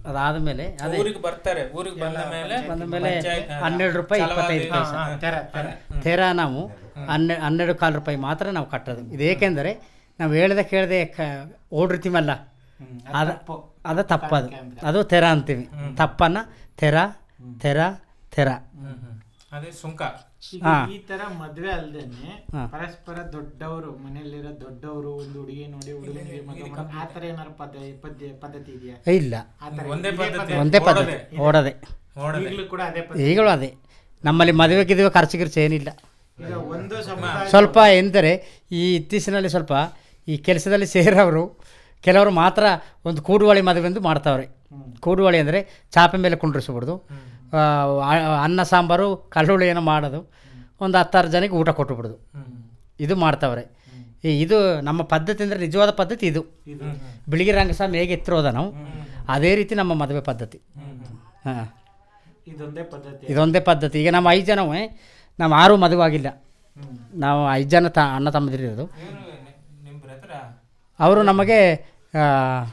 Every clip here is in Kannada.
ಅದಾದಮೇಲೆ ಅದೇ ಊರಿಗೆ ಬರ್ತಾರೆ ಊರಿಗೆ ಬಂದ ಮೇಲೆ ಬಂದ ಮೇಲೆ ಪಂಚಾಯತ್ ಹನ್ನೆರಡು ರೂಪಾಯಿ ಇಪ್ಪತ್ತೈದು ಛಲವಾದಿ- ಪೈಸೆ ಹಾ, ತೆರ ತೆರ ತೆರ ನಾವು ಹನ್ನೆ ಹನ್ನೆರಡು ಕಾಲು ರೂಪಾಯಿ ಮಾತ್ರ ನಾವು ಕಟ್ಟೋದು ಇದು ಏಕೆಂದರೆ ನಾವು ಹೇಳ್ದೆ ಕೇಳದೆ ಕ ಓಡಿರ್ತೀವಲ್ಲ ಹ್ಮ್. ಅದ ತಪ್ಪು. ಅದು ತಪ್ಪದು ಅದು ತೆರ ಅಂತೀವಿ ತಪ್ಪನ್ನ ತೆರ ತೆರ ತೆರ ಹ್ಮ್, ಹ್ಮ್. ಅದೇ ಸುಂಕ ಈಗ ಹಾ. ಈ ತರ ಮದ್ವೆ ಅಲ್ದೇನೆ ಹಾ. ಪರಸ್ಪರ ದೊಡ್ಡವರು ಮನೆಯಲ್ಲಿರೋ ದೊಡ್ಡವರು ಒಂದು ಹುಡುಗಿ ನೋಡಿ ಹುಡುಗನಿಗೆ ಮಗ ಮಾಡಿ ಆ ತರ ಏನಾರು ಪದ್ಧ ಪದ್ಯ ಪದ್ಧತಿ ಇದೆಯಾ ಇಲ್ಲ ಆ ತರ ಒಂದೇ ಇದೇ ಪದ್ಧತಿ. ಒಂದೇ ಪದ್ಧತಿ ಓಡೋದೆ. ಓಡೋದೆ ನೋಡದೆ ಈಗಲೂ ಕೂಡ ಅದೇ ಪದ್ಧತಿ ಈಗಲೂ ಅದೇ ನಮ್ಮಲ್ಲಿ ಮದುವೆ ಗಿದುವೆ ಖರ್ಚು ಗಿರ್ಚು ಏನಿಲ್ಲ ಈಗ ಒಂದು ಸಮುದಾಯ ಸ್ವಲ್ಪ ಎಂದರೆ ಈ ಇತ್ತೀಚಿನಲ್ಲಿ ಸ್ವಲ್ಪ ಈ ಕೆಲಸದಲ್ಲಿ ಸೇರೋರು ಕೆಲವರು ಮಾತ್ರ ಒಂದು ಕೂಡುವಳಿ ಮದುವೆ ಎಂದು ಮಾಡ್ತಾವ್ರೆ ಕೂಡುವಳಿ ಅಂದರೆ ಚಾಪೆ ಮೇಲೆ ಕುಂಡ್ರಿಸ್ಬಿಡ್ದು ಆ, ಆ- ಅನ್ನ ಸಾಂಬಾರು ಕಳ್ಳುಳ್ಳಿ ಏನೋ ಮಾಡೋದು ಒಂದು ಹತ್ತಾರು ಜನಕ್ಕೆ ಊಟ ಕೊಟ್ಟುಬಿಡೋದು ಇದು ಮಾಡ್ತಾವ್ರೆ ಈ ಇದು ನಮ್ಮ ಪದ್ಧತಿ ಅಂದರೆ ನಿಜವಾದ ಪದ್ಧತಿ ಇದು ಇದು ಬಿಳಿಗಿ ರಂಗಸ್ವಾಮಿ ಹೇಗೆ ಎತ್ತಿರೋದ ನಾವು ಅದೇ ರೀತಿ ನಮ್ಮ ಮದುವೆ ಪದ್ಧತಿ ಹಾಂ ಇದೊಂದೇ ಪದ್ಧತಿ ಇದೊಂದೇ ಪದ್ಧತಿ ಈಗ ನಮ್ಮ ಐದು ಜನವೇ ನಾವು ಆರೂ ಮದುವೆ ಆಗಿಲ್ಲ ಹ್ಮ್. ನಾವು ಐದು ಜನ ತ ಅಣ್ಣ ತಮ್ಮದಿರೋದು ಇವ್ರು ನಿ- ನಿಮ್ ಬ್ರದರ ಅವರು ನಮಗೆ ಆ,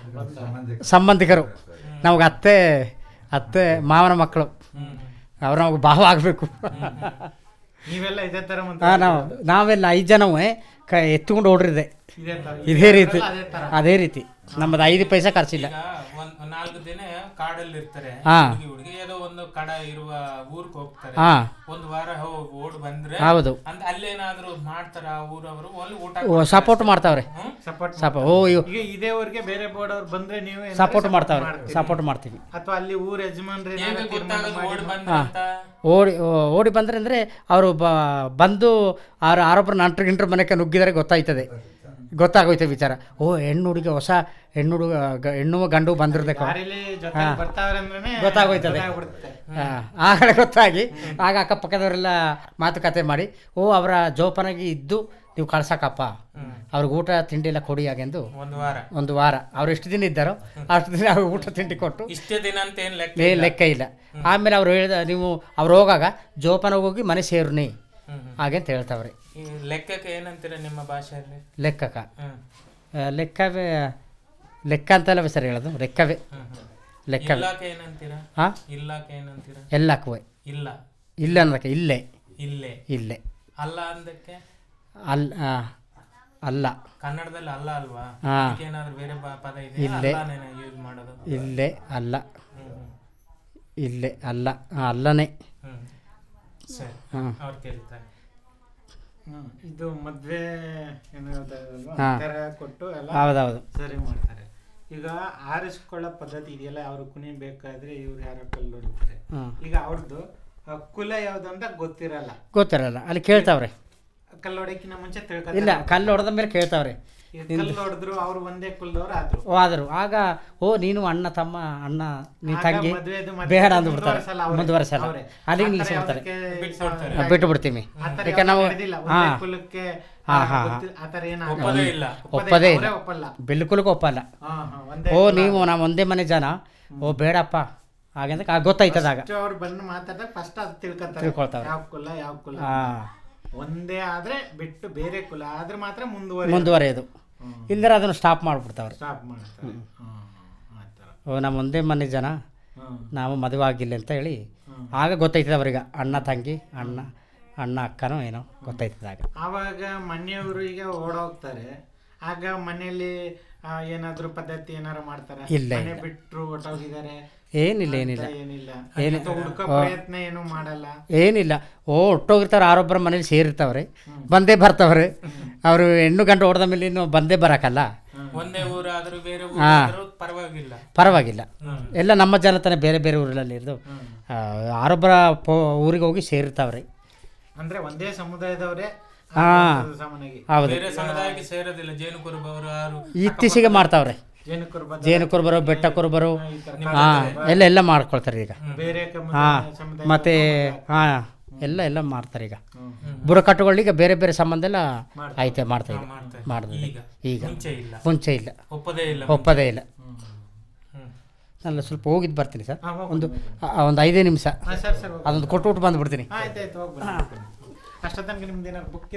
ಸಂಬಂಧಿಕರು ನಮಗೆ ಅತ್ತೆ ಅತ್ತೆ ಮಾವನ ಮಕ್ಕಳು ಅವ್ರು ನಮಗೆ ಭಾವ ಆಗಬೇಕು ನೀವೆಲ್ಲ ಇದೇ ತರ ಮುಂದೆ ಹಾಂ ನಾವು ನಾವೆಲ್ಲ ಐದು ಜನವೇ ಕ ಎತ್ಕೊಂಡು ಓಡ್ರಿದೆ ಇದೇ ತರ ಇದೇ ರೀತಿ ಅದೇ ತರ ಅದೇ ರೀತಿ ನಮ್ಮದು ಐದು ಪೈಸೆ ಖರ್ಚಿಲ್ಲ ಈಗ ಒಂದ್ ಒಂದ್ ನಾಲ್ಕು ದಿನ ಕಾಡಲ್ಲಿ ಇರ್ತಾರೆ ಹಾ. ಹುಡುಗಿ ಹುಡುಗಿ ಏನೋ ಒಂದು ಕಡ ಇರುವ ಊರ್ಗ್ ಹೋಗ್ತಾರೆ ಹಾಂ ಒಂದ್ ವಾರ ಹೋಗಿ ಓಡ್ ಬಂದ್ರೆ ಹೌದು ಅಂತ ಅಲ್ಲೇನಾದ್ರೂ ಮಾಡ್ತಾರ ಆ ಊರವರು ಅಲ್ಲಿ ಊಟ ಸಪೋರ್ಟ್ ಮಾಡ್ತಾವ್ರೆ ಹ್ಮ್? ಸಪೋರ್ಟ್ ಸಪ ಓ ಇವ್ ಈಗ ಇದೇ ಊರಿಗೆ ಬೇರೆ ಬೋರ್ಡ್ ಅವ್ರು ಬಂದ್ರೆ ನೀವು ಏನಾದ್ರು ಸಪೋರ್ಟ್ support ಮಾಡ್ತಾವ್ರೆ ಮಾಡ್ತೀರಿ. ಸಪೋರ್ಟ್ ಮಾಡ್ತೀವಿ ಅಥವಾ ಅಲ್ಲಿ ಊರ ಯಜಮಾನ್ರು ಹೇಗೆ ಏನಾದ್ರು ತೀರ್ಮಾನ ಗೊತ್ತಾಗೋದು ಮಾಡಿ ಓಡ್ ಬಂದ್ರೆ ಅಂತ ಓಡಿ ಓ- ಓಡಿ ಬಂದರೆ ಅಂದರೆ ಅವರು ಬ ಬಂದು ಅವ್ರ ಆರೊಬ್ಬರು ನಂಟ್ರು ಗಿಂಟ್ರು ಮನೆಗೆ ನುಗ್ಗಿದರೆ ಗೊತ್ತಾಯ್ತದೆ ಗೊತ್ತಾಗೋಯ್ತದೆ ವಿಚಾರ ಓ ಹೆಣ್ಣು ಹುಡುಗಿ ಹೊಸ ಹೆಣ್ಣು ಹುಡುಗ ಗ- ಹೆಣ್ಣು ಗಂಡು ಬಂದಿರ್ಬೇಕು ದಾರಿಲಿ ಜೊತೆ ಬರ್ತಾವ್ರೆ ಅಂದ್ರೇನೆ ಗೊತ್ತಾಗೋಯ್ತದೆ. ಗೊತ್ತಾಗ್ಬಿಡುತ್ತೆ. ಆಗಲೇ ಗೊತ್ತಾಗಿ ಆಗ ಅಕ್ಕಪಕ್ಕದವರೆಲ್ಲ ಮಾತುಕತೆ ಮಾಡಿ ಓ ಅವರ ಜೋಪಾನಾಗಿ ಇದ್ದು ನೀವು ಕಳ್ಸಕ್ಕಪ್ಪ ಅವ್ರಿಗೆ ಊಟ ತಿಂಡಿ ಎಲ್ಲ ಕೊಡಿ ಹಾಗೆಂದು ಒಂದ್ ವಾರ ಒಂದು ವಾರ ಅವ್ರು ಎಷ್ಟು ದಿನ ಇದ್ದಾರೋ ಅಷ್ಟು ದಿನ ಅವ್ರಿಗೆ ಊಟ ತಿಂಡಿ ಕೊಟ್ಟು ಇಷ್ಟೇ ದಿನ ಅಂತ ಏನ್ ಲೆಕ್ಕ ಏ ಲೆಕ್ಕ ಇಲ್ಲ ಆಮೇಲೆ ಅವ್ರು ಹೇಳಿದ ನೀವು ಅವ್ರು ಹೋಗಾಗ ಜೋಪಾನ ಹೋಗಿ ಮನೆ ಸೇರ್ನಿ ಹ್ಮ್, ಹ್ಮ್. ಹಾಗೆ ಅಂತ ಹೇಳ್ತಾವ್ರೆ ಈ ಲೆಕ್ಕಕ್ಕೆ ಏನಂತೀರ ನಿಮ್ಮ ಭಾಷೆಯಲ್ಲಿ ಲೆಕ್ಕಕ್ಕ ಹ್ಮ್ ಆ, ಲೆಕ್ಕವೇ ಲೆಕ್ಕ ಅಂತಲ್ಲವೇ ಸರ್ ಹೇಳೋದು ಲೆಕ್ಕವೇ ಹ್ಮ್, ಹ್ಮ್. ಲೆಕ್ಕವೇ ಇಲ್ಲಾಕೆ ಏನಂತೀರ ಹಾಂ ಇಲ್ಲಾಕೆ ಏನಂತೀರ ಎಲ್ಲಕ್ಕುವೆ ಇಲ್ಲ ಇಲ್ಲ ಅನ್ನೋದಕ್ಕೆ ಇಲ್ಲೇ ಇಲ್ಲೇ ಇಲ್ಲೇ ಅಲ್ಲ ಅಂದಕ್ಕೆ ಅಲ್ ಆ, ಅಲ್ಲ ಕನ್ನಡದಲ್ಲಿ ಅಲ್ಲ ಅಲ್ವಾ ಹಾ. ಅದಕ್ಕೆ ಏನಾದ್ರು ಬೇರೆ ಬ- ಪದ ಇದೆ ಇಲ್ಲೇ. ಯೂಸ್ ಮಾಡೋದು ಇಲ್ಲೇ ಅಲ್ಲ ಹ್ಮ್, ಹ್ಮ್. ಇಲ್ಲೇ ಅಲ್ಲ ಆ, ಅಲ್ಲನೇ ಹ್ಮ್ ಸರಿ ಹಾಂ ಅವ್ರು ಕೇಳ್ತಾರೆ ಹ್ಮ್. ಇದು ಮದ್ವೆ ಏನಾದ್ರು ಹಾ. ತರ ಕೊಟ್ಟು ಎಲ್ಲ ಹೌದೌದು ಸರಿ ಮಾಡ್ತಾರೆ ಈಗ ಆರಿಸ್ಕೊಳ್ಳೋ ಪದ್ಧತಿ ಇದೆಯಲ್ಲ ಅವ್ರು ಕುಣಿಬೇಕಾದ್ರೆ ಇವ್ರು ಯಾರೋ ಕಲ್ಲು ಹೊಡಿತಾರೆ ಹಾಂ ಈಗ ಅವ್ರದ್ದು ಆ, ಕುಲ ಯಾವ್ದು ಅಂತ ಗೊತ್ತಿರಲ್ಲ ಗೊತ್ತಿರಲ್ಲ ಅಲ್ಲಿ ಕೇಳ್ತಾವ್ರೆ ಕಲ್ಲು ಹೊಡೆಕಿನ ಮುಂಚೆ ಇಲ್ಲ ತಿಳ್ಕೊತಾರೆ ಕಲ್ಲು ಹೊಡೆದ ಮೇಲೆ ಕೇಳ್ತಾವ್ರೆ ಈಗ ಕಲ್ಲು ಹೊಡೆದ್ರು ಅವ್ರು ಒಂದೇ ಕುಲದವ್ರು ಆದ್ರು ಓ ಆದರು ಆಗ ಓ ನೀನು ಅಣ್ಣ ತಮ್ಮ ಅಣ್ಣ ನೀ ಆಗ ತಂಗಿ ಮದ್ವೆದು ಮತ್ತೆ ಬೇಡ ಅಂದ್ಬಿಡ್ತಾರೆ ಮುಂದುವರ್ಸಲ್ಲ ಅವ್ರೆ. ಮುಂದುವರ್ಸಲ್ಲ ಅವ್ರೆ. ಅಲ್ಲಿಗೆ ಆ ಥರ ನಿಲ್ಲಿಸ್ಬಿಡ್ತಾರೆ ಯಾವ್ದಕ್ಕೆ ಬಿಟ್ಬಿಡ್ತಾರೆ. ಸ- ಬಿಟ್ಟು ಬಿಡ್ತೀವಿ ಆ ಥರ ಯಾಕೆ ನಾವು ಯಾವ್ದು ನಡೆದಿಲ್ಲ. ಒಂದೇ ಹಾಂ ಕುಲಕ್ಕೆ ಹಾ, ಆ, ಹಾ, ಗೊತ್ತಿ- ಆ ಥರ ಏನಾಗಲ್ಲ. ಒಪ್ಪದೇ ಇಲ್ಲ ಒಪ್ಪದೇ ಇಲ್ಲ ಅವ್ರೇ ಒಪ್ಪಲ್ಲ ಬಿಲ್ಕುಲ್ಗೂ ಒಪ್ಪಲ್ಲ ಹಾ, ಹಾ, ಒಂದೇ ಓ ಕುಲ. ನೀವು ನಾವು ಒಂದೇ ಮನೆ ಜನ ಓ ಬೇಡಪ್ಪ ಹಾಗಂದ್ರೆ ಆಗ ಗೊತ್ತಾಯ್ತದಾಗ First ಅವ್ರು ಬಂದು ಮಾತಾಡಿದಾಗ ಫಸ್ಟ್ ಅದು ತಿಳ್ಕೊತಾರೆ ತಿಳ್ಕೊಳ್ತಾರೆ. ಯಾವ ಕುಲ ಯಾವ ಕುಲ ಹಾಂ ಒಂದೇ ಆದ್ರೆ ಬಿಟ್ಟು ಬೇರೆ ಕುಲ ಆದ್ರೆ ಮಾತ್ರ ಮುಂದುವರಿ ಮುಂದುವರೆಯೋದು ಇಲ್ಲದ್ರೆ ಅದನ್ನು ಸ್ಟಾಪ್ ಮಾಡಿಬಿಡ್ತಾವ್ರೆ ಸ್ಟಾಪ್ ಮಾಡ್ತಾರೆ ಹಾ, ಆ ಥರ. ಓ ನಮ್ಮ ಒಂದೇ ಮನೆ ಜನ ಹ್ಮ್. ನಾವು ಮದುವೆ ಆಗಿಲ್ಲ ಅಂತ ಹೇಳಿ ಹ್ಮ್. ಆಗ ಗೊತ್ತಾಯ್ತದೆ ಅವ್ರಿಗೆ ಅಣ್ಣ ತಂಗಿ ಅಣ್ಣ ಅಣ್ಣ ಅಕ್ಕನೋ ಏನೋ ಗೊತ್ತಾಯ್ತದಾಗ ಆವಾಗ ಮನೆಯವರು ಈಗ ಓಡೋಗ್ತಾರೆ ಆಗ ಮನೆಯಲ್ಲಿ ಆ, ಏನಾದ್ರು ಪದ್ಧತಿ ಏನಾರು ಮಾಡ್ತಾರ ಇಲ್ಲ, ಮನೆ ಬಿಟ್ರು ಹೊಟ್ಟೋಗಿದ್ದಾರೆ ಏನಿಲ್ಲ ಏನಿಲ್ಲ ಏನಿಲ್ಲ ಏನಿ- ಅಥವಾ ಹುಡುಕೋ ಪ್ರಯತ್ನ ಏನು ಮಾಡಲ್ಲ ಏನಿಲ್ಲ ಓ ಒಟ್ಟೋಗಿರ್ತಾರೆ ಆರೊಬ್ಬರ ಮನೇಲಿ ಸೇರಿರ್ತಾವ್ರೆ ಬಂದೇ ಬರ್ತಾವ್ರೆ ಅವರು ಹೆಣ್ಣು ಗಂಟು ಹೊಡೆದ ಮೇಲೆ ಇನ್ನು ಬಂದೇ ಬರೋಕ್ಕಲ್ಲ ಒಂದೇ ಊರಾದ್ರೂ ಬೇರೆ ಹಾ. ಊರಾದ್ರೂ ಪರವಾಗಿಲ್ಲ ಪರವಾಗಿಲ್ಲ ಹ್ಮ್. ಎಲ್ಲ ನಮ್ಮ ಜನ ತಾನೇ ಬೇರೆ ಬೇರೆ ಊರಲ್ಲಿ ಇರೋದು ಆ, ಆರೊಬ್ಬರ ಪೋ ಊರಿಗೆ ಹೋಗಿ ಸೇರಿರ್ತಾವ್ರೆ ಅಂದ್ರೆ ಒಂದೇ ಸಮುದಾಯದವರೇ ಹಾ. ಸಾಮಾನ್ಯವಾಗಿ ಹೌದು ಬೇರೆ ಸಮುದಾಯಕ್ಕೆ ಸೇರೋದಿಲ್ಲ ಜೇನು ಕುರುಬವರು ಯಾರು ಇತ್ತೀಚೆಗೆ ಮಾಡ್ತಾವ್ರೆ ಜೇನು ಕುರುಬ ಜೇನು ಕುರುಬರು ಬೆಟ್ಟ ಕುರುಬರು ಈ ತರ ಹಾಂ ಎಲ್ಲ ಎಲ್ಲ ಮಾಡ್ಕೊಳ್ತಾರೆ ಈಗ ಬೇರೆ ಕಮ- ಹಾಂ ಸಮುದಾಯ ಮತ್ತು ಹಾಂ ಎಲ್ಲ ಎಲ್ಲ ಮಾಡ್ತಾರೆ ಈಗ ಹ್ಮ್. ಬುಡಕಟ್ಟುಗಳಿಗೆ ಬೇರೆ ಬೇರೆ ಸಂಬಂಧ ಎಲ್ಲ ಮಾಡ್ತಾರೆ. ಐತೆ ಮಾಡ್ತಾ ಇದೆ ಮಾಡ್ತಾರೆ ಮಾಡಿದ್ರೆ ಈಗ ಈಗ ಮುಂಚೆ ಇಲ್ಲ ಮುಂಚೆ ಇಲ್ಲ ಒಪ್ಪದೇ ಇಲ್ಲ ಒಪ್ಪದೇ ಇಲ್ಲ ಹ್ಮ್. ಹ್ಮ್. ನಾನು ಸ್ವಲ್ಪ ಹೋಗಿದ್ದು ಬರ್ತೀನಿ ಸರ್ ಹಾ, ಹೋಗ್ಬೋದು. ಒಂದು ಆ, ಒಂದು ಐದೇ ನಿಮಿಷ ಹಾ, ಸರ್ ಸರ್ ಹೋಗಿ. ಅದೊಂದು ಕೊಟ್ಟು ಬಿಟ್ಟು ಬಂದುಬಿಡ್ತೀನಿ ಆಯ್ತಾಯ್ತು ಹೋಗ್ಬನ್ನಿ ಅಷ್ಟೊತ್ತನಕ ನಿಮ್ದು ಏನಾದ್ರು ಬುಕ್